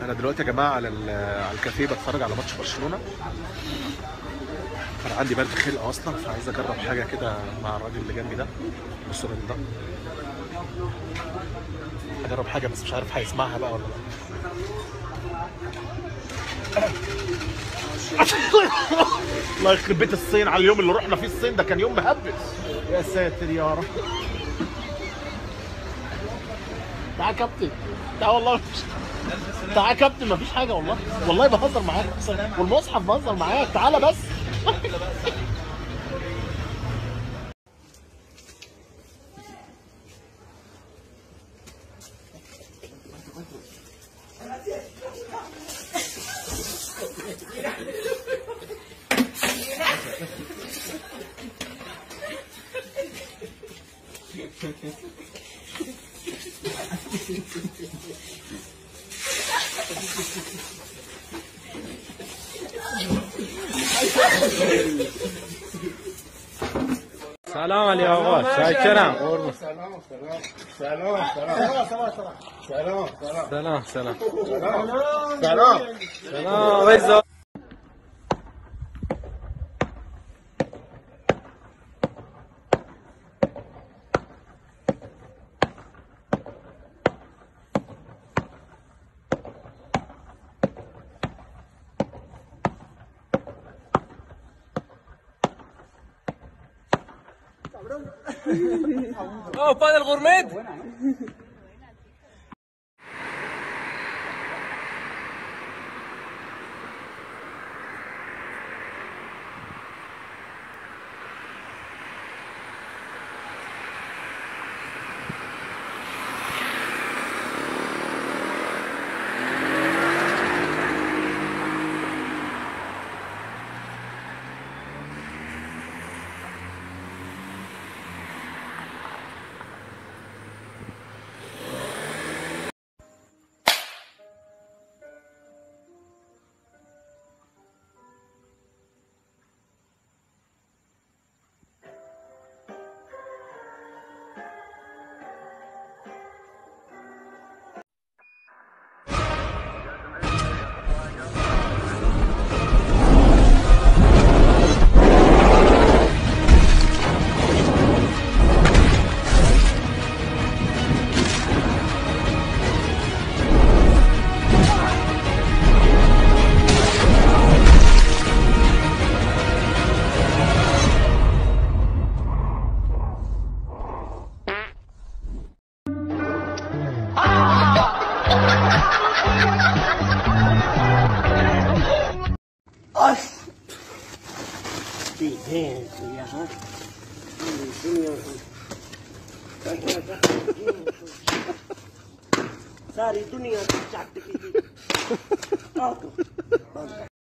انا دلوقتي يا جماعه على ال- على الكافيه بتفرج على ماتش برشلونه انا عندي برد خلقه اصلا فعايز اجرب حاجه كده مع الراجل اللي جنبي ده بص الراجل ده اجرب حاجه بس مش عارف هيسمعها بقى ولا لا الله يخرب بيت الصين على اليوم اللي رحنا فيه الصين ده كان يوم مهبس يا ساتر يا رب تعال يا كابتن تعال والله مش تعال يا كابتن مفيش حاجه والله والله بهزر معاك والمصحف بهزر معاك تعالى بس سلام علی آقا شاکرم سلام سلام سلام سلام سلام سلام سلام سلام سلام سلام ویزا Oh, padre gourmet. सारी दुनिया की चट की